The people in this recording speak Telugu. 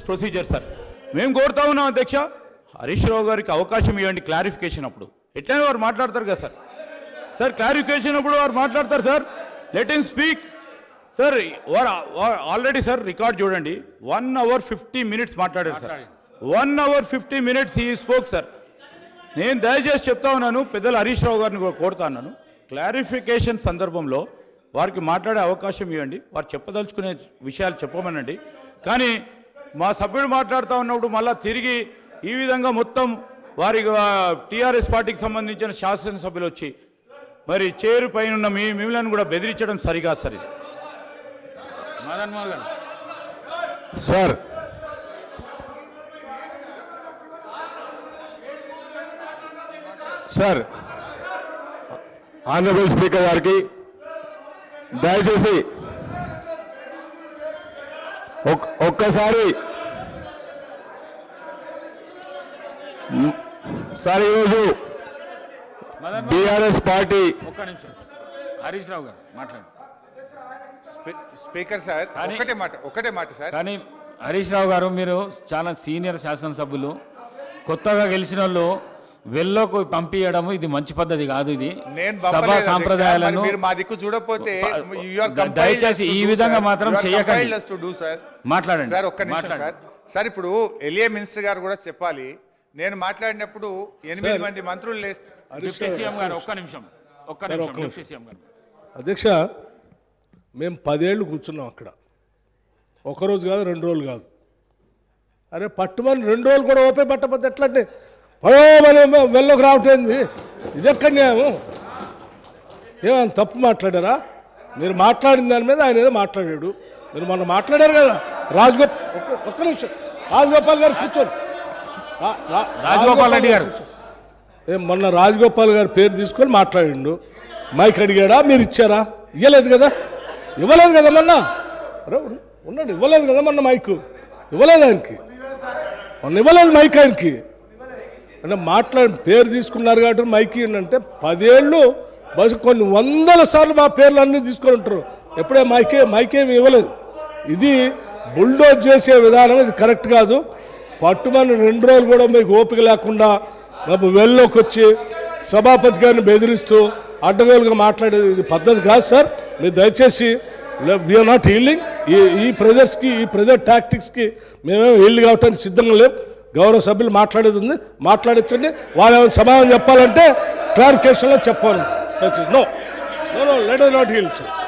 ప్రొసీజర్ సార్ మేము కోరుతా ఉన్నాం అధ్యక్ష హరీష్ రావు గారికి అవకాశం ఇవ్వండి క్లారిఫికేషన్ అప్పుడు ఎట్లయినా వారు మాట్లాడతారు కదా సార్ సార్ క్లారిఫికేషన్ అప్పుడు వారు మాట్లాడతారు sir let in speak sir వారు ఆల్రెడీ సార్ రికార్డ్ చూడండి వన్ అవర్ ఫిఫ్టీ మినిట్స్ మాట్లాడారు sir one hour fifty minutes ఈ స్పోక్ సార్ నేను దయచేసి చెప్తా ఉన్నాను పెద్దలు హరీష్ రావు గారిని కూడా కోరుతా ఉన్నాను క్లారిఫికేషన్ సందర్భంలో వారికి మాట్లాడే అవకాశం ఇవ్వండి వారు చెప్పదలుచుకునే విషయాలు చెప్పమనండి కానీ మా సభ్యుడు మాట్లాడుతూ ఉన్నప్పుడు మళ్ళా తిరిగి ఈ విధంగా మొత్తం వారి టీఆర్ఎస్ పార్టీకి సంబంధించిన శాసనసభ్యులు వచ్చి మరి చేరు పైన ఉన్న మీ మిమ్మల్ని కూడా బెదిరించడం సరిగా సరి మదన్ మోహన్ గారు సార్ సార్ ఆనరబుల్ స్పీకర్ గారికి దయచేసి ఒక్- ఒక్కసారి మ్, సార్ ఈరోజు మదన్ మోహన్ బీఆర్ఎస్ పార్టీ ఒక్క నిమిషం హరీష్ రావు గారు మాట్లాడండి స్పీ- స్పీకర్ సార్ కానీ- ఒకటే మాట ఒకటే మాట సార్ కానీ హరీష్ రావు గారు మీరు చాలా సీనియర్ శాసనసభ్యులు కొత్తగా గెలిచిన వాళ్ళు వెళ్ళకు పంపించడము ఇది మంచి పద్ధతి కాదు ఇది నేను సభా పంపలేదు అధ్యక్ష. సాంప్రదాయాలను మరి మీరు మా దిక్కు చూడకపోతే ప- you are ద- compelled దయచేసి us to ఈ do, విధంగా sir. మాత్రం You are చేయకండి. compelled us to do, sir. మాట్లాడండి సార్ ఒక్క నిమిషం మాట్లాడండి. సార్ సార్ ఇప్పుడు ఎలియా మినిస్టర్ గారు కూడా చెప్పాలి నేను మాట్లాడినప్పుడు ఎనిమిది మంది మంత్రులు లేస్ డిప్యూటీ సీఎం గారు ఒక్క నిమిషం ఒక్క నిమిషం డిప్యూటీ సీఎం గారు అధ్యక్ష మేము పదేళ్ళు కూర్చున్నాం అక్కడ ఒక రోజు కాదు రెండు రోజులు కాదు అరే పట్టుమని రెండు రోజులు కూడా ఓపే పట్టకపోతే ఎట్లంటే పడో మనం వెళ్ళకు రావటేంది ఇది ఎక్కడ న్యాయం ఏమైనా తప్పు మాట్లాడారా మీరు మాట్లాడిన దాని మీద ఆయన ఏదో మాట్లాడాడు మీరు మొన్న మాట్లాడారు కదా రాజగోపాల్ ఒక్క- ఒక్క నిమిషం రాజగోపాల్ గారు కూర్చోండి రా- రా- రాజగోపాల్ రెడ్డి గారు. కూర్చోండి. ఏ మొన్న రాజగోపాల్ గారు పేరు తీసుకొని మాట్లాడిండు మైక్ అడిగాడా మీరు ఇచ్చారా ఇవ్వలేదు కదా ఇవ్వలేదు కదా మొన్న అరే ఉన్- ఉన్నాడు ఇవ్వలేదు కదా మొన్న మైక్ ఇవ్వలేదు ఆయనకి మొన్న ఇవ్వలేదు మైక్ ఆయనకి అంటే మాట్లాడి పేరు తీసుకున్నారు కాబట్టి మైక్ అంటే పదేళ్ళు బస్ కొన్ని వందల సార్లు మా పేర్లు అన్నీ తీసుకొని ఉంటారు ఎప్పుడే మైకే మైకేమి ఇవ్వలేదు ఇది బుల్డోజ్ చేసే విధానం ఇది కరెక్ట్ కాదు పట్టుమని రెండు రోజులు కూడా మీకు ఓపిక లేకుండా మేము వెళ్ళలోకి వచ్చి సభాపతి గారిని బెదిరిస్తూ అడ్డగోలుగా మాట్లాడేది ఇది పద్ధతి కాదు సార్ మీరు దయచేసి వీఆర్ నాట్ హీల్డింగ్ ఈ ఈ ప్రెజర్స్కి ఈ ప్రెజర్ టాక్టిక్స్కి మేమేమో హీల్డ్ కావటానికి సిద్ధంగా లేం గౌరవ సభ్యులు మాట్లాడేది ఉంది మాట్లాడించండి వాళ్ళు ఏమైనా సమాధానం చెప్పాలంటే క్లారిఫికేషన్లో చెప్పాలి no no no let not heal sir